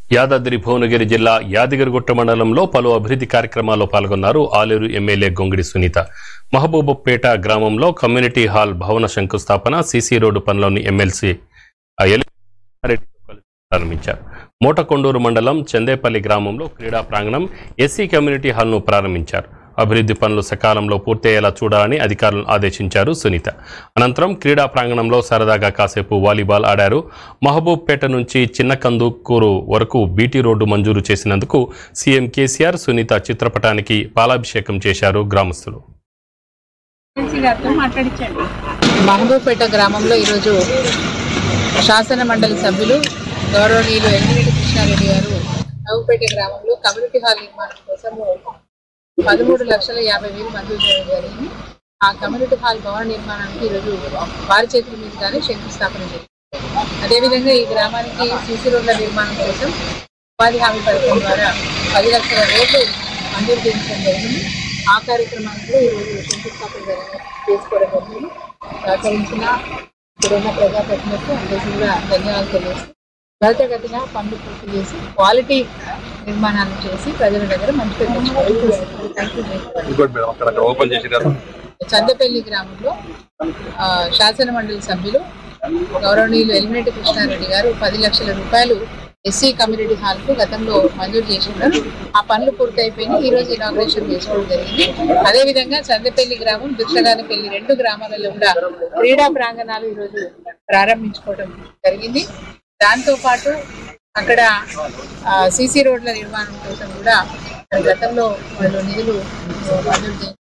యాదాద్రి భువనగిరి జిల్లా యాదగిరిగుట్ట మండలంలో పలు అభివృద్ధి కార్యక్రమాల్లో పాల్గొన్నారు ఆలేరు ఎమ్మెల్యే గొంగిడి సునీత మహబూబపేట గ్రామంలో కమ్యూనిటీ హాల్ భవన శంకుస్థాపన సీసీ రోడ్డు పనులను ఎమ్మెల్సీ ఆ, ఎల్. రెడ్డితో కలిసి ప్రారంభించారు మోటకొండూరు మండలం చందేపల్లి గ్రామంలో క్రీడా ప్రాంగణం ఎస్సీ కమ్యూనిటీ హాల్ను ప్రారంభించారు అభివృద్ధి పనులు సకాలంలో పూర్తయ్యేలా చూడాలని అధికారులను ఆదేశించారు సునీత అనంతరం క్రీడా ప్రాంగణంలో సరదాగా కాసేపు వాలీబాల్ ఆడారు మహబూబ్పేట నుంచి చిన్న కందుకూరు వరకు బీటీ రోడ్డు మంజూరు చేసినందుకు సీఎం కేసీఆర్ సునీత చిత్రపటానికి పాలాభిషేకం చేశారు గ్రామస్తులు ఎమ్మెల్సీ గారితో మాట్లాడించండి మహబూబ్పేట గ్రామంలో ఈరోజు శాసన మండలి సభ్యులు గౌరవనీయులు ఎల్లిరెడ్డి కృష్ణారెడ్డి గారు మహబూబ్పేట గ్రామంలో కమ్యూనిటీ హాల్ నిర్మాణం కోసము పదమూడు లక్షల యాభై వేలు మంజూరు చేయడం జరిగింది ఆ కమ్యూనిటీ హాల్ భవన నిర్మాణానికి ఈరోజు వారి చేతుల మీదుగానే శంకుస్థాపన చేశారు అదేవిధంగా ఈ గ్రామానికి సీసీ రోడ్ల నిర్మాణం కోసం ఉపాధి హామీ పథకం ద్వారా పది లక్షల రోడ్లు మంజూరు చేయించడం జరిగింది ఆ కార్యక్రమాన్ని కూడా ఈరోజు శంకుస్థాపన జరిగి- చేసుకోవడం జరిగింది సహకరించిన ఇప్పుడున్న ప్రజాప్రతినిధులకు అందరికీ కూడా ధన్యవాదాలు తెలియజేస్తూ త్వరితగతిన పనులు పూర్తి చేసి క్వాలిటీ నిర్మాణాలు చేసి ప్రజల దగ్గర మంచి పేరు తెచ్చుకోవాలి థ్యాంక్ యూ ఇంకోటి మేడం అక్కడ అక్కడ ఓపెన్ చేసి కదా చందపల్లి గ్రామంలో ఆ, శాసన మండలి సభ్యులు గౌరవనీయులు ఎలిమినేటి కృష్ణారెడ్డి గారు పది లక్షల రూపాయలు ఎస్సీ కమ్యూనిటీ హాల్ కు గతంలో మంజూరు చేసి ఉన్నారు ఆ పనులు పూర్తయిపోయినాయి ఈ రోజు ఇనాగ్రేషన్ చేసుకోవడం జరిగింది అదే విధంగా చందపల్లి గ్రామం దుర్చగానపల్లి రెండు గ్రామాలలో కూడా క్రీడా ప్రాంగణాలు ఈ రోజు ప్రారంభించుకోవడం జరిగింది దాంతో పాటు అక్కడ సీసీ రోడ్ల నిర్మాణం కోసం కూడా గతంలో వాళ్ళు నిధులు మంజూరు చేసి